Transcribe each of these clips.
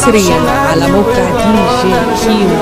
حصريا على موقع دي جي كيمو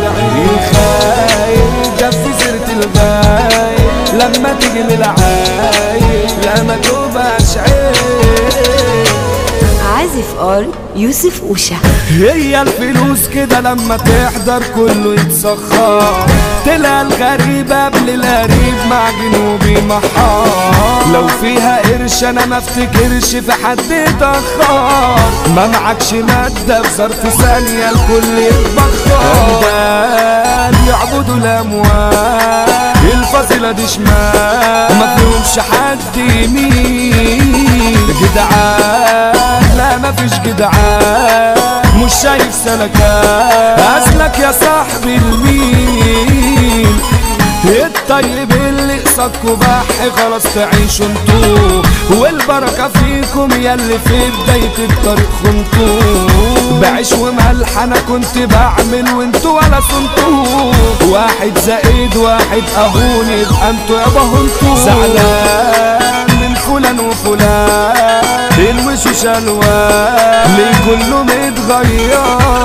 الخاين جاب في سيرة الغايب لما تيجي من العايب لا ما تبقاش عيب عازف ار يوسف اوشا هي الفلوس كده لما تحضر كله يتسخر تلاقي الغريب قبل القريب مع جنوبي محار لو فيها قرش انا ما افتكرش في حد اتاخر ما معكش مادة في ظرف ثانية الكل يتبخر أندال يعبدوا الاموال الفصيلة دي شمال ما فيهمش حد يمين جدعان لا مفيش جدعان مش شايف سلكان أسلك يا صاحبي المين الطيب اللي قصادكوا بحي خلاص تعيشوا انتو والبركة فيكم ياللي في بداية الطريق خنتو بعيش وملح انا كنت بعمل وانتو ولا صنتو واحد زائد واحد اهون يبقى انتو يابا هنتو زعلان من فلان وفلان الوشوش الوان ليه كله متغير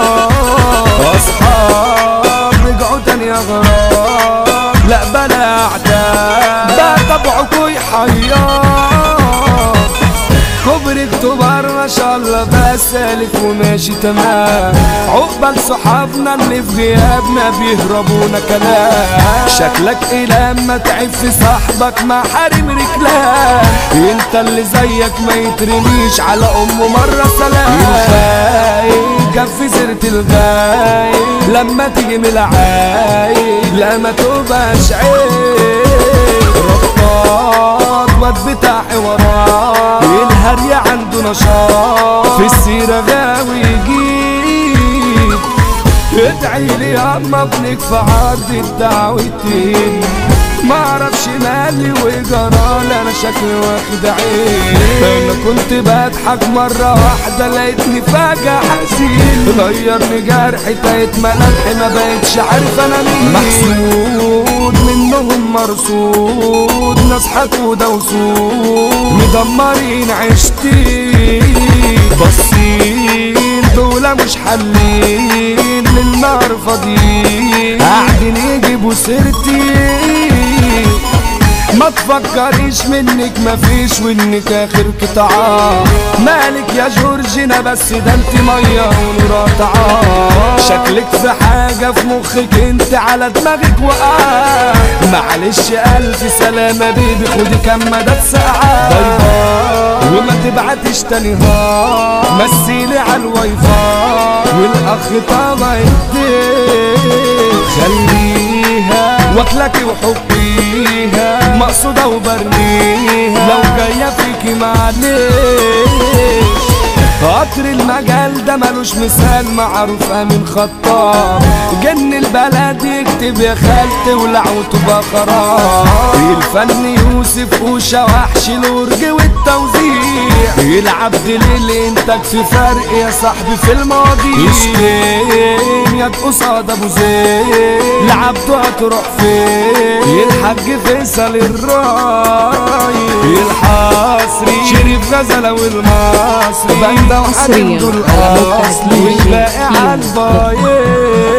اصحاب رجعوا تاني اغراب لا بلا اعداء بقى طبعكوا يحير كبر اكتوبر ما شاء الله بقى سالك وماشي تمام عقبال صحابنا اللي في غيابنا بيهربونا كلام شكلك إيه لما تعب في صاحبك مع حريم رجلان انت اللي زيك ما يترميش على امه مرة سلام الخاين كان في سيرة الغايب لما تيجي من العايب لا ما تبقاش عيب رباط واد بتاع حوارات الهري عنده نشاط في السيرة غاوي يجيب ادعي لي يا اما ابنك في عرض الدعوتين ما اعرفش مالي وجرالي انا شكلي واخد عين انا كنت بضحك مرة واحدة لقيتني فجأة حزين غيرني جرحي تايت ملامحي ما بقتش عارف انا مين محسود منهم مرصود ناس حقودة وسود مدمرين عشتي بصين دول مش حلين للنار فاضيين قاعدين يجيبوا سيرتي ما تفكريش منك مفيش وانك اخر قطعة مالك يا جورجينا بس ده انت مية ونور قطعة شكلك في حاجة في مخك انت على دماغك وقع معلش الف سلامة بيبي خدي كام مدى ساعة باي باي وما تبعتش تاني هار مثيلي على الواي فاي والاخ طبعا خليها واكلك وحبيها مقصودة وبرميها لو جاية فيكي معلش قطر المجال ده ملوش مثال معروف امين خطاب جن البلد يكتب يا خالتي ولعوته بخراب الفن يوسف وشا وحش الورج والتوزيع يلعب دليل انتك في فرق يا صاحبي في الماضي يشتين يا قصاد ابو زين لعبته هتروح فين الحاج فيصل الراي الحصري شريف غزله والمصري بندة حصرياً وحريم دول على موقع الاصل دي جي والباقي كيمو. عالبايع